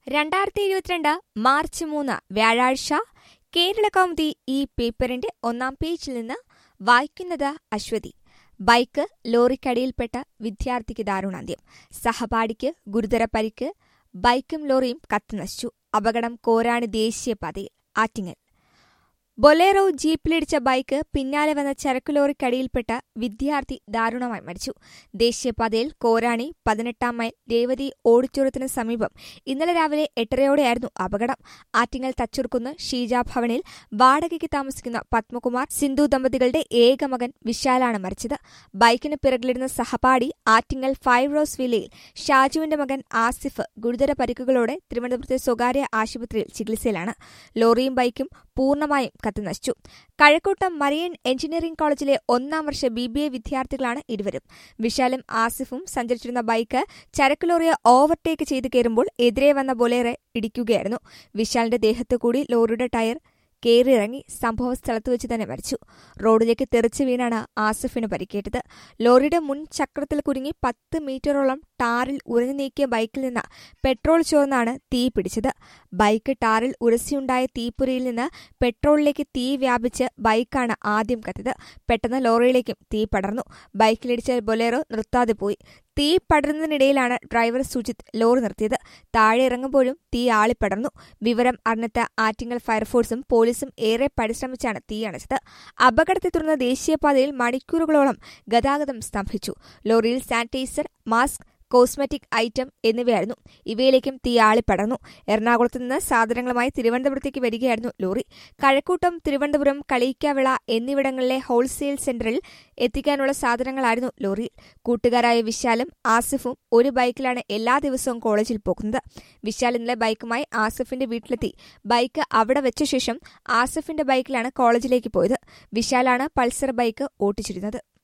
രണ്ടായിരത്തി ഇരുപത്തിരണ്ട് മാർച്ച് മൂന്ന് വ്യാഴാഴ്ച കേരള കൗമുദി ഈ പേപ്പറിന്റെ ഒന്നാം പേജിൽ നിന്ന് വായിക്കുന്നത് അശ്വതി ബൈക്ക് ലോറിക്കടിയിൽപ്പെട്ട വിദ്യാർത്ഥിക്ക് ദാരുണാന്ത്യം സഹപാഠിക്ക് ഗുരുതര പരിക്ക് ബൈക്കും ലോറിയും കത്തിനശിച്ചു അപകടം കോരാണി ദേശീയപാതയിൽ ആറ്റിങ്ങൽ ബൊലേറോ ജീപ്പിലിടിച്ച ബൈക്ക് പിന്നാലെ വന്ന ചരക്ക് ലോറിക്കടിയിൽപ്പെട്ട വിദ്യാർത്ഥി ദാരുണമായി മരിച്ചു ദേശീയപാതയിൽ കോരാണി പതിനെട്ടാം മൈൽ രേവതി ഓഡിറ്റോറിയത്തിന് സമീപം ഇന്നലെ രാവിലെ എട്ടരയോടെയായിരുന്നു അപകടം ആറ്റിങ്ങൽ തച്ചുർക്കുന്ന് ഷീജ ഭവനിൽ വാടകയ്ക്ക് താമസിക്കുന്ന പത്മകുമാർ സിന്ധു ദമ്പതികളുടെ ഏക മകൻ വിശാലാണ് മരിച്ചത് ബൈക്കിന് പിറകിലിരുന്ന സഹപാഠി ആറ്റിങ്ങൽ ഫൈവ് റോസ് വില്ലയിൽ ഷാജുവിന്റെ മകൻ ആസിഫ് ഗുരുതര പരിക്കുകളോടെ തിരുവനന്തപുരത്തെ സ്വകാര്യ ആശുപത്രിയിൽ ചികിത്സയിലാണ് ലോറിയും ബൈക്കും പൂർണ്ണമായും കത്തിനശിച്ചു കഴക്കൂട്ടം മറിയൻ എഞ്ചിനീയറിംഗ് കോളേജിലെ ഒന്നാം വർഷ ബി ബി എ വിദ്യാർത്ഥികളാണ് ഇരുവരും വിശാലും ആസിഫും സഞ്ചരിച്ചിരുന്ന ബൈക്ക് ചരക്ക് ലോറിയെ ഓവർടേക്ക് ചെയ്ത് കയറുമ്പോൾ എതിരെ വന്ന ബൊലേറെ ഇടിക്കുകയായിരുന്നു വിശാലിന്റെ ദേഹത്തു കൂടി ലോറിയുടെ ടയർ കയറിയിറങ്ങി സംഭവസ്ഥലത്ത് വെച്ച് തന്നെ മരിച്ചു റോഡിലേക്ക് തെറിച്ചു വീണാണ് ആസിഫിന് പരിക്കേറ്റത് ലോറിയുടെ മുൻ ചക്രത്തിൽ കുരുങ്ങി പത്ത് മീറ്ററോളം ടാറിൽ ഉരഞ്ഞു നീക്കിയ ബൈക്കിൽ നിന്ന് പെട്രോൾ ചോർന്നാണ് തീ പിടിച്ചത് ബൈക്ക് ടാറിൽ ഉരസിയുണ്ടായ തീപ്പുരയിൽ നിന്ന് പെട്രോളിലേക്ക് തീ വ്യാപിച്ച് ബൈക്കാണ് ആദ്യം കത്തിയത് പെട്ടെന്ന് ലോറിയിലേക്കും തീ പടർന്നു ബൈക്കിലിടിച്ച ബൊലേറോ നിർത്താതെ പോയി തീ പടരുന്നതിനിടയിലാണ് ഡ്രൈവർ സുജിത് ലോറി നിർത്തിയത് താഴെ ഇറങ്ങുമ്പോഴും തീ ആളിപ്പടർന്നു വിവരം അറിഞ്ഞെത്ത ആറ്റിങ്ങൽ ഫയർഫോഴ്സും പോലീസും ഏറെ പരിശ്രമിച്ചാണ് തീ അണച്ചത് അപകടത്തെ തുടർന്ന് ദേശീയപാതയിൽ മണിക്കൂറുകളോളം ഗതാഗതം സ്തംഭിച്ചു ലോറിയിൽ സാനിറ്റൈസർ മാസ്ക് കോസ്മെറ്റിക് ഐറ്റം എന്നിവയായിരുന്നു ഇവയിലേക്കും തീ ആളിപ്പടർന്നു എറണാകുളത്ത് നിന്ന് സാധനങ്ങളുമായി തിരുവനന്തപുരത്തേക്ക് വരികയായിരുന്നു ലോറി കഴക്കൂട്ടം തിരുവനന്തപുരം കളീക്കാവിള എന്നിവിടങ്ങളിലെ ഹോൾസെയിൽ സെന്ററിൽ എത്തിക്കാനുള്ള സാധനങ്ങളായിരുന്നു ലോറിയിൽ കൂട്ടുകാരായ വിശാലും ആസിഫും ഒരു ബൈക്കിലാണ് എല്ലാ ദിവസവും കോളേജിൽ പോകുന്നത് വിശാൽ ഇന്നലെ ബൈക്കുമായി ആസിഫിന്റെ വീട്ടിലെത്തി ബൈക്ക് അവിടെ വെച്ച ശേഷം ആസിഫിന്റെ ബൈക്കിലാണ് കോളേജിലേക്ക് പോയത് വിശാലാണ് പൾസർ ബൈക്ക് ഓട്ടിച്ചിരുന്നത്